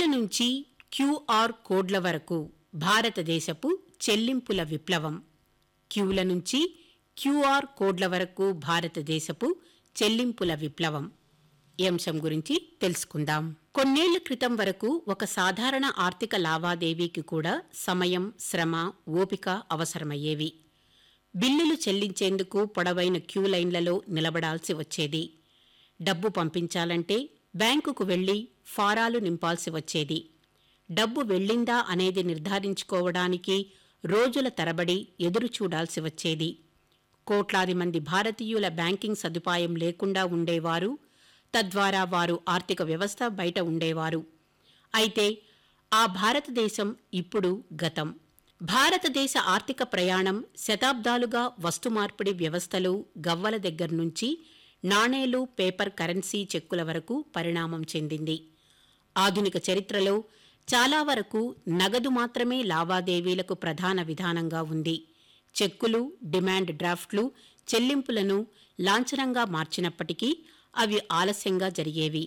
నుంచి క్యూఆర్ కోడ్ల వరకు భారతదేశపు చెల్లింపుల విప్లవం క్యూల నుంచి క్యూఆర్ కోడ్ల వరకు భారతదేశపు చెల్లింపుల విప్లవం ఈ అంశం గురించి తెలుసుకుందాం కొన్నేళ్ల క్రితం వరకు ఒక సాధారణ ఆర్థిక లావాదేవీకి కూడా సమయం శ్రమ ఓపిక అవసరమయ్యేవి బిల్లులు చెల్లించేందుకు పొడవైన క్యూ లైన్లలో నిలబడాల్సి వచ్చేది డబ్బు పంపించాలంటే బ్యాంకుకు వెళ్లి ఫారాలు నింపాల్సి వచ్చేది డబ్బు వెళ్ళిందా అనేది నిర్ధారించుకోవడానికి రోజుల తరబడి ఎదురు చూడాల్సి వచ్చేది కోట్లాది మంది భారతీయుల బ్యాంకింగ్ సదుపాయం లేకుండా ఉండేవారు తద్వారా వారు ఆర్థిక వ్యవస్థ బయట ఉండేవారు అయితే ఆ భారతదేశం ఇప్పుడు గతం భారతదేశ ఆర్థిక ప్రయాణం శతాబ్దాలుగా వస్తు మార్పిడి వ్యవస్థలు గవ్వల దగ్గర నుంచి నాణేలు పేపర్ కరెన్సీ చెక్కుల వరకు పరిణామం చెందింది ఆధునిక చరిత్రలో చాలా వరకు నగదు మాత్రమే లావాదేవీలకు ప్రధాన విధానంగా ఉంది చెక్కులు డిమాండ్ డ్రాఫ్ట్లు చెల్లింపులను లాంఛనంగా మార్చినప్పటికీ అవి ఆలస్యంగా జరిగేవి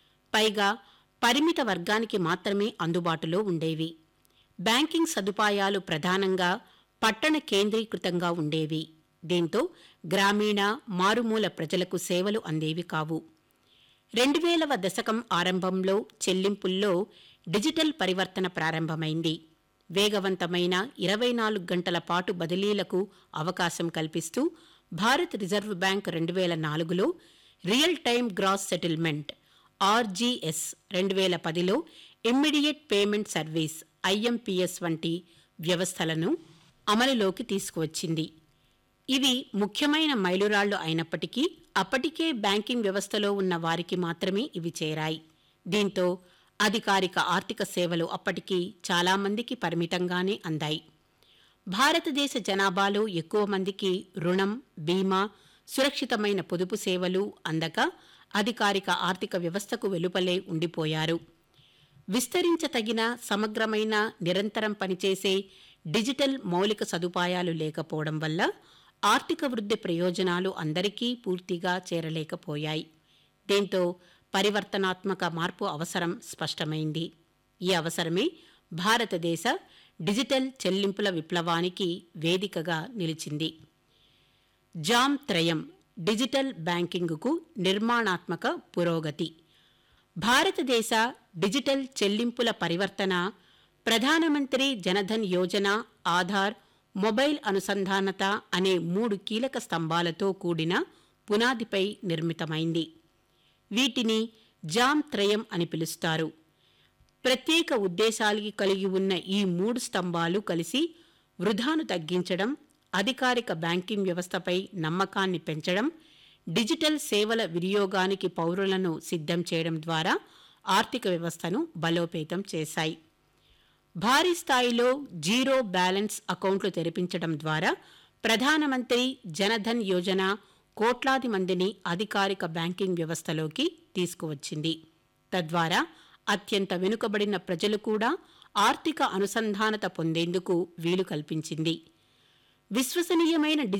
పైగా పరిమిత వర్గానికి మాత్రమే అందుబాటులో ఉండేవి బ్యాంకింగ్ సదుపాయాలు ప్రధానంగా పట్టణ కేంద్రీకృతంగా ఉండేవి దీంతో గ్రామీణ మారుమూల ప్రజలకు సేవలు అందేవి కావు రెండు వేలవ దశకం ఆరంభంలో చెల్లింపుల్లో డిజిటల్ పరివర్తన ప్రారంభమైంది వేగవంతమైన ఇరవై నాలుగు గంటల పాటు బదిలీలకు అవకాశం కల్పిస్తూ భారత్ రిజర్వ్ బ్యాంక్ రెండు వేల నాలుగులో real time gross settlement RGS రెండు వేల పదిలో ఇమ్మీడియట్ పేమెంట్ సర్వీస్ ఐఎంపీఎస్ వంటి వ్యవస్థలను అమలులోకి తీసుకువచ్చింది ఇవి ముఖ్యమైన మైలురాళ్లు అయినప్పటికీ అప్పటికే బ్యాంకింగ్ వ్యవస్థలో ఉన్న వారికి మాత్రమే ఇవి చేరాయి దీంతో అధికారిక ఆర్థిక సేవలు అప్పటికి చాలామందికి పరిమితంగానే అందాయి భారతదేశ జనాభాలో ఎక్కువ మందికి రుణం బీమా సురక్షితమైన పొదుపు సేవలు అందక అధికారిక ఆర్థిక వ్యవస్థకు వెలుపలే ఉండిపోయారు విస్తరించతగిన సమగ్రమైన నిరంతరం పనిచేసే డిజిటల్ మౌలిక సదుపాయాలు లేకపోవడం వల్ల ఆర్థిక వృద్ధి ప్రయోజనాలు అందరికీ పూర్తిగా చేరలేకపోయాయి దీంతో పరివర్తనాత్మక మార్పు అవసరం స్పష్టమైంది ఈ అవసరమే భారతదేశ డిజిటల్ చెల్లింపుల విప్లవానికి వేదికగా నిలిచింది జామ్ త్రయం డిజిటల్ బ్యాంకింగుకు నిర్మాణాత్మక పురోగతి భారతదేశ డిజిటల్ చెల్లింపుల పరివర్తన ప్రధానమంత్రి జనధన్ యోజన ఆధార్ మొబైల్ అనుసంధానత అనే మూడు కీలక స్తంభాలతో కూడిన పునాదిపై నిర్మితమైంది వీటిని జామ్ త్రయం అని పిలుస్తారు ప్రత్యేక ఉద్దేశాలకి కలిగి ఉన్న ఈ మూడు స్తంభాలు కలిసి వృధాను తగ్గించడం అధికారిక బ్యాంకింగ్ వ్యవస్థపై నమ్మకాన్ని పెంచడం డిజిటల్ సేవల వినియోగానికి పౌరులను సిద్ధం చేయడం ద్వారా ఆర్థిక వ్యవస్థను బలోపేతం చేశాయి భారీ స్థాయిలో జీరో బ్యాలెన్స్ అకౌంట్లు తెరిపించడం ద్వారా ప్రధానమంత్రి జనధన్ యోజన కోట్లాది మందిని అధికారిక బ్యాంకింగ్ వ్యవస్థలోకి తీసుకువచ్చింది తద్వారా అత్యంత వెనుకబడిన ప్రజలు కూడా ఆర్థిక అనుసంధానత పొందేందుకు వీలు కల్పించింది విశ్వసనీయమైన